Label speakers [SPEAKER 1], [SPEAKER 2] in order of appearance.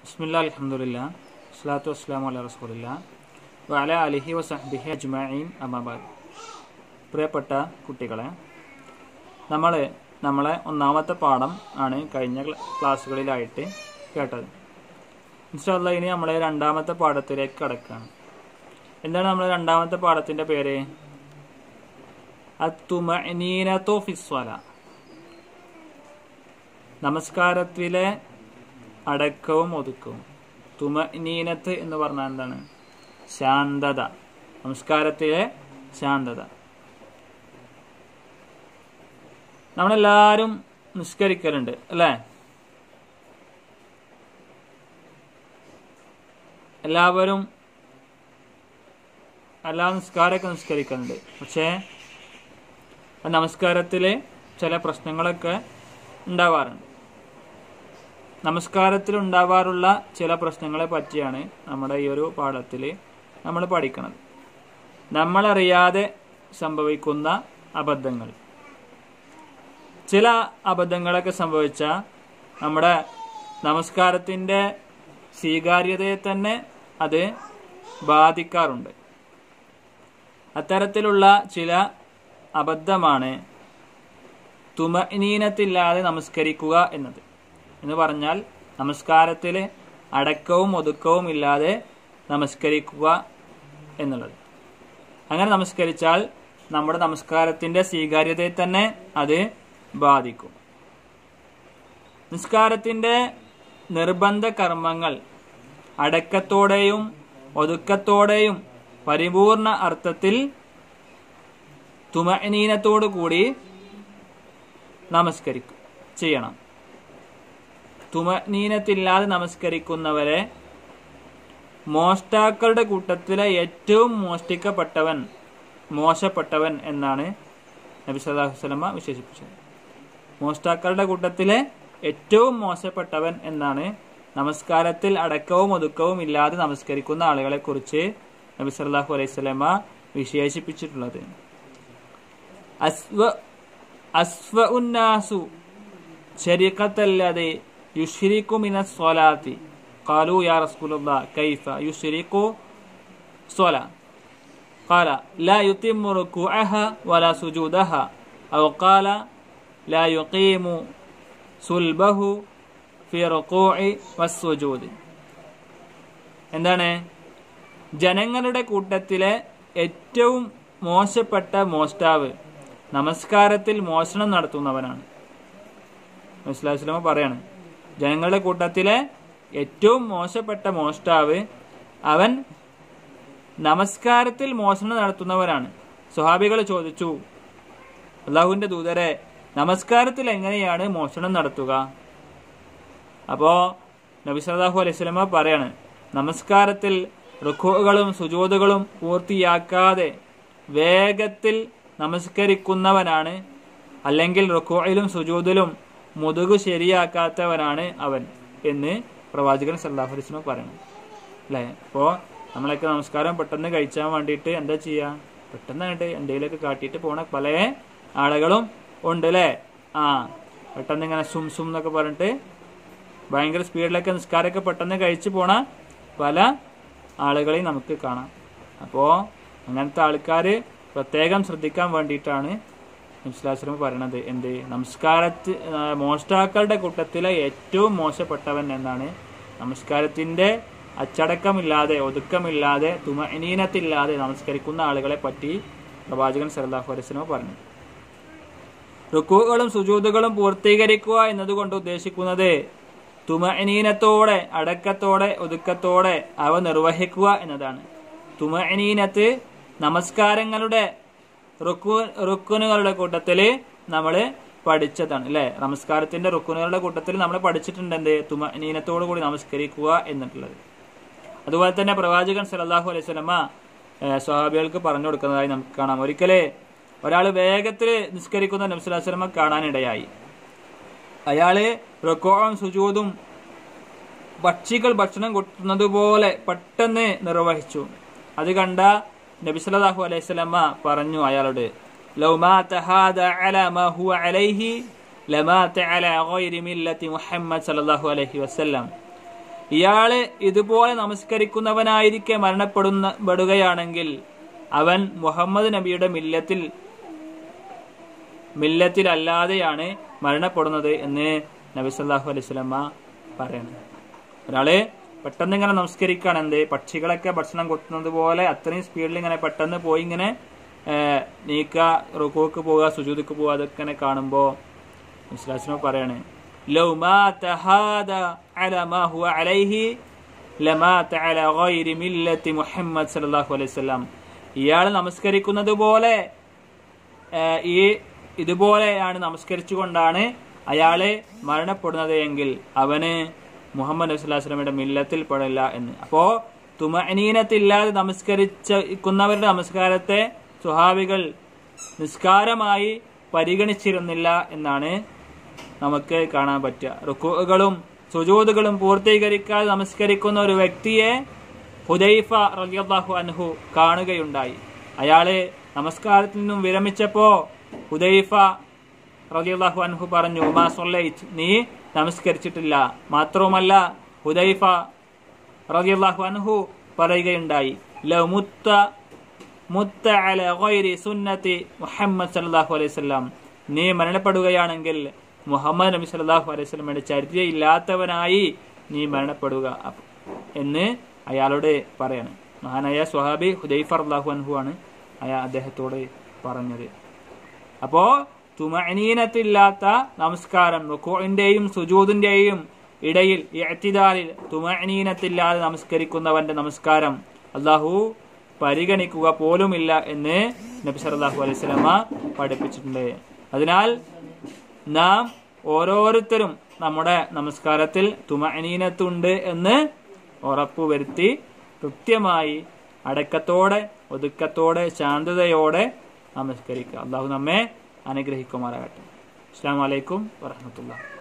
[SPEAKER 1] ബിസ്മില്ലാ അലഹമുല്ല സ്വലാത്തു വസ്സലാം അല റസൂലില്ല വഅല അലിഹി വസഹ്ബിഹി അജ്മഈൻ അമാബാദ് പ്രിയപ്പെട്ട കുട്ടികളെ നമ്മൾ നമ്മളെ ഒന്നാമത്തെ പാഠം ആണ് കഴിഞ്ഞ ക്ല- ക്ലാസ്സുകളിലായിട്ട് കേട്ടത് ഇൻഷാല്ല ഇനി നമ്മൾ രണ്ടാമത്തെ പാഠത്തിലേക്ക് കടക്കുകയാണ് എന്താണ് നമ്മുടെ രണ്ടാമത്തെ പാഠത്തിന്റെ പേര് അത്തുമനീനത്തോ ഫിസ്വല നമസ്കാരത്തിലെ അടക്കവും ഒതുക്കവും തുമനീനത്ത് എന്ന് പറഞ്ഞാൽ എന്താണ് ശാന്തത നമസ്കാരത്തിലെ ശാന്തത നമ്മളെല്ലാരും നിസ്കരിക്കലുണ്ട് അല്ലേ എല്ലാവരും എല്ലാ നിസ്കാരമൊക്കെ നിസ്കരിക്കലുണ്ട് പക്ഷേ ആ നമസ്കാരത്തിൽ ചില പ്രശ്നങ്ങളൊക്കെ ഉണ്ടാവാറുണ്ട് നമസ്കാരത്തിൽ ഉണ്ടാവാറുള്ള ചില പ്രശ്നങ്ങളെ പറ്റിയാണ് നമ്മുടെ ഈ ഒരു പാഠത്തിൽ നമ്മൾ പഠിക്കുന്നത് നമ്മളറിയാതെ സംഭവിക്കുന്ന അബദ്ധങ്ങൾ ചില അബദ്ധങ്ങളൊക്കെ സംഭവിച്ച നമ്മുടെ നമസ്കാരത്തിൻ്റെ സ്വീകാര്യതയെ തന്നെ അത് ബാധിക്കാറുണ്ട് അത്തരത്തിലുള്ള ചില അബദ്ധമാണ് തുമനീനത്തില്ലാതെ നമസ്കരിക്കുക എന്നത് എന്ന് പറഞ്ഞാൽ നമസ്കാരത്തിൽ അടക്കവും ഒതുക്കവും ഇല്ലാതെ നമസ്കരിക്കുക എന്നുള്ളത് അങ്ങനെ നമസ്കരിച്ചാൽ നമ്മുടെ നമസ്കാരത്തിന്റെ സ്വീകാര്യതയെ തന്നെ അത് ബാധിക്കും നിസ്കാരത്തിന്റെ നിർബന്ധ കർമ്മങ്ങൾ അടക്കത്തോടെയും ഒതുക്കത്തോടെയും പരിപൂർണ അർത്ഥത്തിൽ തുമനീനത്തോടു കൂടി നമസ്കരിക്കും ചെയ്യണം തുമനീനത്തില്ലാതെ നമസ്കരിക്കുന്നവരെ മോഷ്ടാക്കളുടെ കൂട്ടത്തിലെ ഏറ്റവും മോഷ്ടിക്കപ്പെട്ടവൻ മോശപ്പെട്ടവൻ എന്നാണ് നബി സല്ലല്ലാഹു അലൈഹി വസല്ലമ വിശേഷിപ്പിച്ചത് മോഷ്ടാക്കളുടെ കൂട്ടത്തിലെ ഏറ്റവും മോശപ്പെട്ടവൻ എന്നാണ് നമസ്കാരത്തിൽ അടക്കവും ഒതുക്കവും ഇല്ലാതെ നമസ്കരിക്കുന്ന ആളുകളെ കുറിച്ച് നബി സല്ലല്ലാഹു അലൈഹി വസല്ലമ വിശേഷിപ്പിച്ചിട്ടുള്ളത് അസ്വ അസ്വ ഉന്നാസു ശരീക്കത്തല്ലാതെ യുഷ്രിക്കു മിന സ്വലാത്തി قالوا يا رسول الله كيف يشرك صلاة قال لا يتم ركوعها ولا سجودها أو قال لا يقيم صلبه في ركوع والسجود എന്താണ് ജനങ്ങളുടെ കൂട്ടത്തിലെ ഏറ്റവും മോശപ്പെട്ട മോഷ്ടാവ് നമസ്കാരത്തിൽ മോഷണം നടത്തുന്നവനാണ് മുസ്ലാസ്ലമ പറയാണ് ജനങ്ങളുടെ കൂട്ടത്തിലെ ഏറ്റവും മോശപ്പെട്ട മോഷ്ടാവ് അവൻ നമസ്കാരത്തിൽ മോഷണം നടത്തുന്നവരാണ് സ്വഹാബികൾ ചോദിച്ചു അള്ളാഹുവിന്റെ ദൂതരെ നമസ്കാരത്തിൽ എങ്ങനെയാണ് മോഷണം നടത്തുക അപ്പോ നബി സല്ലാഹു അലൈഹി സ്വലമ പറയാണ് നമസ്കാരത്തിൽ റുഖുകളും സുജൂതുകളും പൂർത്തിയാക്കാതെ വേഗത്തിൽ നമസ്കരിക്കുന്നവനാണ് അല്ലെങ്കിൽ റുഖുയിലും സുജൂദിലും മുതുകു ശരിയാക്കാത്തവനാണ് അവൻ എന്ന് പ്രവാചകൻ സല്ലാഹു അലൈഹി സ്വലം പറയണം അല്ലേ അപ്പോൾ നമ്മളൊക്കെ നമസ്കാരം പെട്ടെന്ന് കഴിച്ചാൻ വേണ്ടിയിട്ട് എന്താ ചെയ്യുക പെട്ടെന്നായിട്ട് എന്തെങ്കിലുമൊക്കെ കാട്ടിയിട്ട് പോണ പല ആളുകളും ഉണ്ട് അല്ലേ ആ പെട്ടെന്ന് ഇങ്ങനെ സും സും എന്നൊക്കെ പറഞ്ഞിട്ട് ഭയങ്കര സ്പീഡിലൊക്കെ നിസ്കാരമൊക്കെ പെട്ടെന്ന് കഴിച്ചു പോണ പല ആളുകളെയും നമുക്ക് കാണാം അപ്പോൾ അങ്ങനത്തെ ആൾക്കാർ പ്രത്യേകം ശ്രദ്ധിക്കാൻ വേണ്ടിയിട്ടാണ് നബ്സുലാസ്ലം പറയണത് എന്ത് നമസ്കാരത്തി ആ, മോഷ്ടാക്കളുടെ കൂട്ടത്തിലെ ഏറ്റവും മോശപ്പെട്ടവൻ എന്നാണ് നമസ്കാരത്തിന്റെ അച്ചടക്കമില്ലാതെ ഒതുക്കമില്ലാതെ തുമനീനത്തില്ലാതെ നമസ്കരിക്കുന്ന ആളുകളെ പറ്റി പ്രവാചകൻ സല്ലാഹു അലൈസ്ലമ പറഞ്ഞു റുക്കുകളും സുജൂതുകളും പൂർത്തീകരിക്കുക എന്നതുകൊണ്ട് ഉദ്ദേശിക്കുന്നത് തുമനീനത്തോടെ അടക്കത്തോടെ ഒതുക്കത്തോടെ അവ നിർവഹിക്കുക എന്നതാണ് തുമനീനത്ത് നമസ്കാരങ്ങളുടെ റുക്കു റുക്കുനുകളുടെ കൂട്ടത്തില് നമ്മൾ പഠിച്ചതാണ് അല്ലെ നമസ്കാരത്തിന്റെ റുക്കുനുകളുടെ കൂട്ടത്തിൽ നമ്മൾ പഠിച്ചിട്ടുണ്ട് എന്ത് തുമനീനത്തോടു കൂടി നമസ്കരിക്കുക എന്നിട്ടുള്ളത് അതുപോലെ തന്നെ പ്രവാചകൻ സല്ലല്ലാഹു അലൈഹി സ്വലമ സ്വഹാബികൾക്ക് പറഞ്ഞു കൊടുക്കുന്നതായി നമുക്ക് കാണാം ഒരിക്കലേ ഒരാൾ വേഗത്തിൽ നിസ്കരിക്കുന്ന നബ്സുലാസ്ലമ കാണാനിടയായി അയാള് റുക്കോവും സുജൂതും പക്ഷികൾ ഭക്ഷണം കൊട്ടുന്നത് പോലെ പെട്ടെന്ന് നിർവഹിച്ചു അത് കണ്ട നബി സല്ലല്ലാഹു അലൈഹി വസല്ലമ പറഞ്ഞു അയാളോട് ലൗ മാത ഹാദ അലാ മാ ഹുവ അലൈഹി ലമാത അലാ ഗൈരി മില്ലത്തി മുഹമ്മദ് സല്ലല്ലാഹു അലൈഹി വസല്ലം ഇയാള് ഇതുപോലെ നമസ്കരിക്കുന്നവനായിരിക്കെ മരണപ്പെടുന്ന പെടുകയാണെങ്കിൽ അവൻ മുഹമ്മദ് നബിയുടെ മില്ലത്തിൽ മില്ലത്തിലല്ലാതെയാണ് മരണപ്പെടുന്നത് എന്ന് നബി സല്ലാഹു അലൈഹി സ്വലമ്മ പറയണം ഒരാള് പെട്ടെന്ന് ഇങ്ങനെ നമസ്കരിക്കുകയാണ് എന്ത് പക്ഷികളൊക്കെ ഭക്ഷണം കൊത്തുന്നത് പോലെ അത്രയും സ്പീഡിൽ ഇങ്ങനെ പെട്ടെന്ന് പോയി ഇങ്ങനെ ഏഹ്, നീക്ക റുക്കോക്ക് പോവുക സുജൂദിക്ക് പോവുക അതൊക്കെ ഇങ്ങനെ കാണുമ്പോൾ മുസ്ലാസിനോ പറയാണ് ലൗ മാത ഹാദ അല മാ ഹുവ അലൈഹി ലമാത അല ഗൈരി മില്ലത്തി മുഹമ്മദ് സല്ലല്ലാഹു അലൈഹി വസല്ലം ഇയാൾ നമസ്കരിക്കുന്നത് പോലെ ഏഹ്, ഈ ഇതുപോലെയാണ് നമസ്കരിച്ചുകൊണ്ടാണ് അയാള് മരണപ്പെടുന്നത് എങ്കിൽ അവന് മുഹമ്മദ് നബി സ്വല്ലല്ലാഹു അലൈഹി വസല്ലമയുടെ മില്ലത്തിൽ പെടില്ല എന്ന് അപ്പോ തുമഅനീനത്തില്ലാതെ നമസ്കരിക്കുന്നവരുടെ നമസ്കാരത്തെ സുഹാബികൾ നിസ്കാരമായി പരിഗണിച്ചിരുന്നില്ല എന്നാണ് നമുക്ക് കാണാൻ പറ്റുക റുക്കുകളും സുജൂദുകളും പൂർത്തീകരിക്കാതെ നമസ്കരിക്കുന്ന ഒരു വ്യക്തിയെ ഹുദൈഫ റളിയല്ലാഹു അൻഹു കാണുകയുണ്ടായി അയാള് നമസ്കാരത്തിൽ നിന്നും വിരമിച്ചപ്പോ ഹുദൈഫ റളിയല്ലാഹു അൻഹു പറഞ്ഞു മാ സൊല്ലൈറ്റ് നീ നമസ്കരിച്ചിട്ടില്ല മാത്രവുമല്ല ഹുദൈഫ റളിയല്ലാഹു അൻഹു പറയുകയുണ്ടായി ലൗ മുത്ത മുത്ത അല ഗൈരി സുന്നത്തി മുഹമ്മദ് സല്ലല്ലാഹു അലൈഹി വസല്ലം നീ മരണപ്പെടുകയാണെങ്കിൽ മുഹമ്മദ് നബി സല്ലല്ലാഹു അലൈഹി വസല്ലമയുടെ ചരിത്രയില്ലാത്തവനായി നീ മരണപ്പെടുക അപ്പ- എന്ന് അയാളോട് പറയാണ് മഹാനായ സ്വഹാബി ഹുദൈഫ റളിയല്ലാഹു അൻഹു ആണ് അയാ അദ്ദേഹത്തോട് പറഞ്ഞത് അപ്പോ തുമഅനീനത്തില്ലാത്ത നമസ്കാരം റുക്കുവിന്റെയും സുജൂദിന്റെയും ഇടയിൽ ഇഅ്തിദാലിൽ തുമഅനീനത്തില്ലാതെ നമസ്കരിക്കുന്നവന്റെ നമസ്കാരം അള്ളാഹു പരിഗണിക്കുക പോലുമില്ല എന്ന് നബി സല്ലല്ലാഹു അലൈഹി വസല്ലമ പഠിപ്പിച്ചിട്ടുണ്ട് അതിനാൽ നാം ഓരോരുത്തരും നമ്മുടെ നമസ്കാരത്തിൽ തുമഅനീനത്തുണ്ട് എന്ന് ഉറപ്പുവരുത്തി കൃത്യമായി അടക്കത്തോടെ ഒതുക്കത്തോടെ ശാന്തതയോടെ നമസ്കരിക്കുക അള്ളാഹു നമ്മെ അനുഗ്രഹിക്കുമാറാകട്ടെ അസ്സാം വലൈക്കും വറഹമത്തുള്ള